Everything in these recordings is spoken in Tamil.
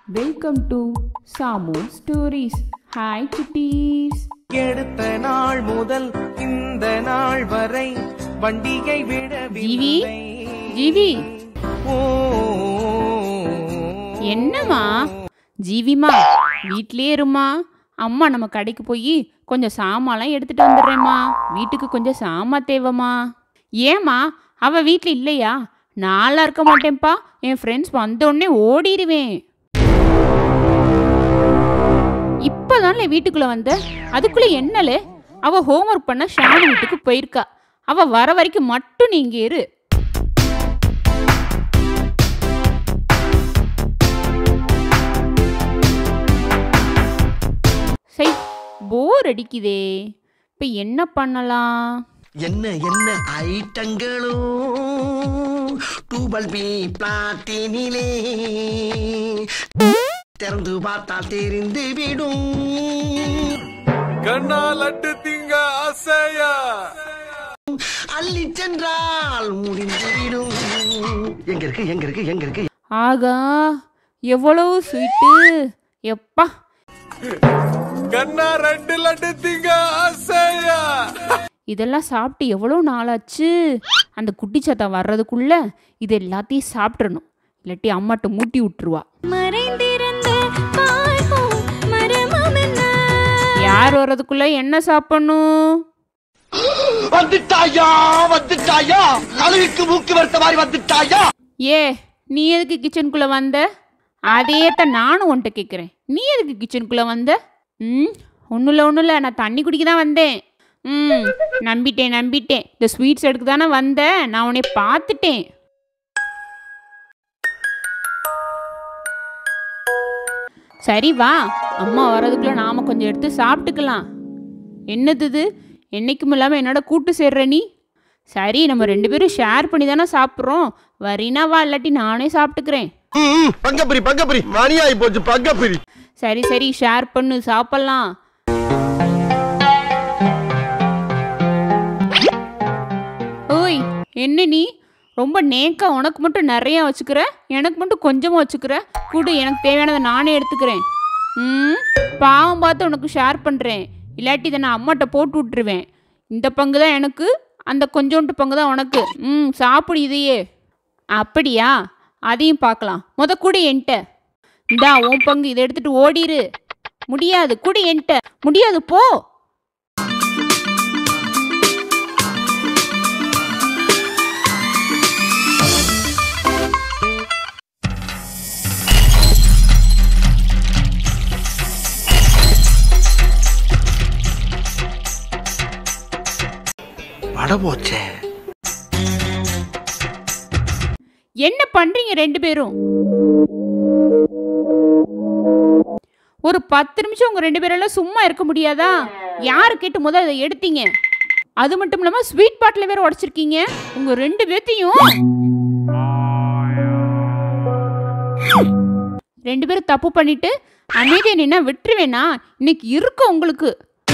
welcome to Samu stories hi குட்டீஸ் எடுத்த நாள் முதல் இந்த நாள் வரை வண்டியை ஜீவி விடவில்லை ஜீவி ஓ, என்னம்மா ஜீவிமா வீட்லயே இருமா அம்மா நம்ம கடைக்கு போய் கொஞ்சம் சாமான்லாம் எடுத்துட்டு வந்துடுறேம்மா வீட்டுக்கு கொஞ்சம் சாமான் தேவைம்மா ஏம்மா அவ வீட்டில் இல்லையா நான்லாம் இருக்க மாட்டேன்ப்பா என் ஃப்ரெண்ட்ஸ் வந்த உடனே ஓடிடுவேன் இப்போதானே வீட்டுக்குள்ள வந்த அதுக்குள்ள என்னலே அவ ஹோம்ஒர்க் பண்ண ஷானு வீட்டுக்கு போயிருக்கா அவ வர வரைக்கும் மட்டும் நீ இங்கே இரு சை போர் அடிக்குதே இப்போ என்ன பண்ணலாம் என்ன என்ன ஐட்டங்களும் டூபல் பி பிளாட்டினிலே திறந்து பார்த்தால் தெரிந்து விடும் கண்ணா லட்டு திங்க ஆசையா அள்ளி சென்றால் முடிந்து விடும் எங்க இருக்கு எங்க இருக்கு எங்க இருக்கு ஆகா எவ்வளவு ஸ்வீட்டு எப்பா கண்ணா ரெண்டு லட்டு திங்க ஆசையா இதெல்லாம் சாப்பிட்டு எவ்வளோ நாளாச்சு அந்த குட்டி சத்தம் வர்றதுக்குள்ள இது எல்லாத்தையும் சாப்பிட்றணும் இல்லாட்டி அம்மாட்ட மூட்டி விட்டுருவா மறைந்திருந்த பார்ப்போம் மரமம் என்ன யார் வர்றதுக்குள்ள என்ன சாப்பிடணும் வந்துட்டாயா வந்துட்டாயா அழுவிக்கு மூக்கு வருத்த மாதிரி வந்துட்டாயா ஏ நீ எதுக்கு கிச்சனுக்குள்ளே வந்த அதே தான் நானும் உன்கிட்ட கேட்குறேன் நீ எதுக்கு கிச்சனுக்குள்ளே வந்த ம் ஒன்றும் இல்லை ஒன்றும் இல்லை நான் தண்ணி குடிக்க தான் வந்தேன் ம் நம்பிட்டேன் நம்பிட்டேன் இந்த ஸ்வீட்ஸ் எடுக்க தானே வந்தேன் நான் உன்னை பார்த்துட்டேன் சரி வா அம்மா வர்றதுக்குள்ள நாம கொஞ்சம் எடுத்து சாப்பிட்டுக்கலாம் என்னது இது என்னைக்கும் இல்லாமல் என்னோட கூட்டு சேர்ற நீ சரி நம்ம ரெண்டு பேரும் ஷேர் பண்ணி தானே சாப்பிட்றோம் வரீனா வா இல்லாட்டி நானே சாப்பிட்டுக்கிறேன் பங்கப்பிரி பங்கப்பிரி மணியாயி போச்சு பங்கப்பிரி சரி சரி ஷேர் பண்ணு சாப்பிட்லாம் ஓய் என்ன நீ ரொம்ப நேக்கா உனக்கு மட்டும் நிறைய வச்சுக்கிற எனக்கு மட்டும் கொஞ்சமாக வச்சுக்கிற கூடு எனக்கு தேவையானதை நானே எடுத்துக்கிறேன் ம் பாவம் பார்த்து உனக்கு ஷேர் பண்ணுறேன் இல்லாட்டி இதை நான் அம்மாட்ட போட்டு விட்டுருவேன் இந்த பங்கு தான் எனக்கு அந்த கொஞ்சோண்டு பங்கு தான் உனக்கு ம் சாப்பிடு இதையே அப்படியா அதையும் பார்க்கலாம் முத கூடி என்கிட்ட இந்தா உன் பங்கு இதை எடுத்துட்டு ஓடிரு முடியாது குடி என்கிட்ட முடியாது போ வட போச்சே என்ன பண்றீங்க ரெண்டு பேரும் ஒரு பத்து நிமிஷம் உங்க ரெண்டு பேரெல்லாம் சும்மா இருக்க முடியாதா யாரு கேட்டு முத அதை எடுத்தீங்க அது மட்டும் இல்லாம ஸ்வீட் பாட்டில் வேற உடைச்சிருக்கீங்க உங்க ரெண்டு பேர்த்தையும் ரெண்டு பேரும் தப்பு பண்ணிட்டு அமைதியை நின்னா விட்டுருவேனா இன்னைக்கு இருக்கு உங்களுக்கு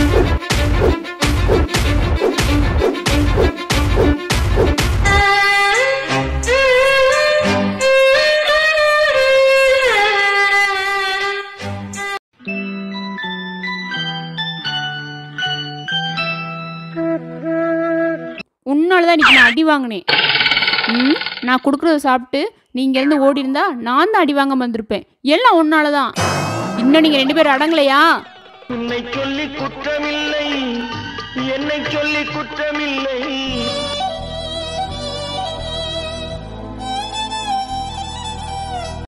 உன்னால தான் இன்னைக்கு நான் அடி வாங்கினேன் ம் நான் கொடுக்குறத சாப்பிட்டு நீங்க இருந்து ஓடி இருந்தா நான் தான் அடி வாங்காம வந்திருப்பேன் எல்லாம் உன்னால தான் இன்னும் நீங்க ரெண்டு பேரும் அடங்கலையா உன்னை சொல்லி குற்றமில்லை என்னை சொல்லி குற்றமில்லை